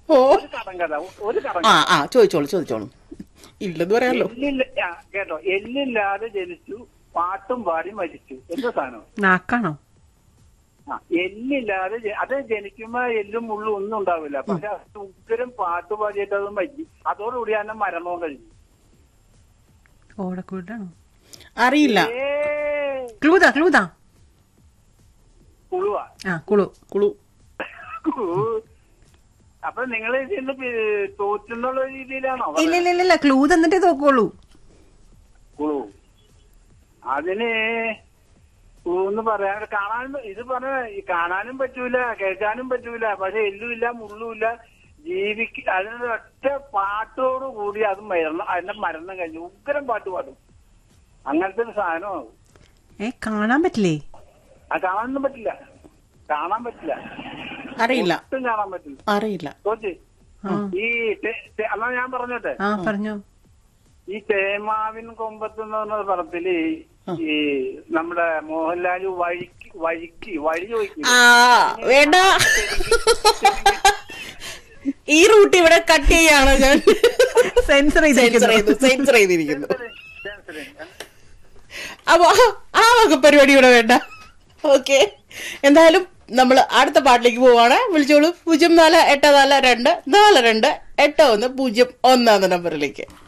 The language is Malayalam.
ഓ ഒരു കടങ്കഥ ഒരു ആ കടങ്കഥ ആ ചോദിച്ചോളൂ ചോദിച്ചോളൂ ഇല്ലെന്ന് പറയാമല്ലോ എല്ലില്ല ആ, കേട്ടോ എല്ലില്ലാതെ ജനിച്ചു പാട്ടും പാടി മരിച്ചു എന്ത് സാധനം നാക്കാണോ ആ എല്ലില്ലാതെ ജ- അത് ജനിക്കുമ്പോ എല്ലും മുള്ളും ഒന്നും ഉണ്ടാവില്ല പക്ഷെ അത് ഉഗ്രം പാട്ട് പാടിയിട്ട് അത് മരിച്ചു അതോടുകൂടി തന്നെ മരണവും കഴിഞ്ഞു ഓടക്കൂട്ടാണോ അറിയില്ല ഏ ക്ലൂതാ ക്ലൂതാ കുളുവാ ആ കുളു കുളു അപ്പൊ നിങ്ങൾ ഇതിന്ന് പി- തോറ്റെന്നുള്ള രീതിയിലാണോ ഇല്ല ഇല്ല ഇല്ല, ഇല്ല ക്ലൂ തന്നിട്ടേ തോക്കുള്ളൂ കുളു അതിന് കുളു എന്ന് പറയാൻ കാണാൻ ഇത് പറഞ്ഞ ഈ കാണാനും പറ്റൂല കേൾക്കാനും പറ്റൂല പക്ഷെ എല്ലുമില്ല മുള്ളുമില്ല ജീവിക്ക അതിന് ഒറ്റ പാട്ടോട് കൂടി അത് മരണം അതിന്റെ മരണം കഴിഞ്ഞു ഉഗ്രം പാട്ട് പാടും അങ്ങനത്തെ ഒരു സാധനമാണ് ഏ കാണാൻ പറ്റില്ലേ അത് കാണാനൊന്നും പറ്റില്ല കാണാൻ പറ്റില്ല അറിയില്ല ഒട്ടും കാണാൻ പറ്റില്ല അറിയില്ല കോച്ച് ആ ഈ തെ- തെ- എന്നാ ഞാൻ പറഞ്ഞോട്ടെ ആ പറഞ്ഞോ ഈ തേമാവിൻ കൊമ്പത്ത് എന്ന് പറഞ്ഞ പടത്തില് ഈ നമ്മുടെ മോഹൻലാല് വഴിക്ക് വഴിക്ക് വഴി ചോദിക്കും ആ വേണ്ട ഈ റൂട്ട് ഇവിടെ കട്ട് ചെയ്യാണ് ഞാൻ സെൻസർ സെൻസർ ചെയ്തു സെൻസർ ചെയ്തിരിക്കുന്നു അപ്പൊ ആ വക പരിപാടി ഇവിടെ വേണ്ട ഓക്കെ എന്തായാലും നമ്മൾ അടുത്ത പാട്ടിലേക്ക് പോവാണ് വിളിച്ചോളൂ പൂജ്യം നാല് എട്ട് നാല് രണ്ട് നാല് രണ്ട് എട്ട് ഒന്ന് പൂജ്യം ഒന്നാം നമ്പറിലേക്ക്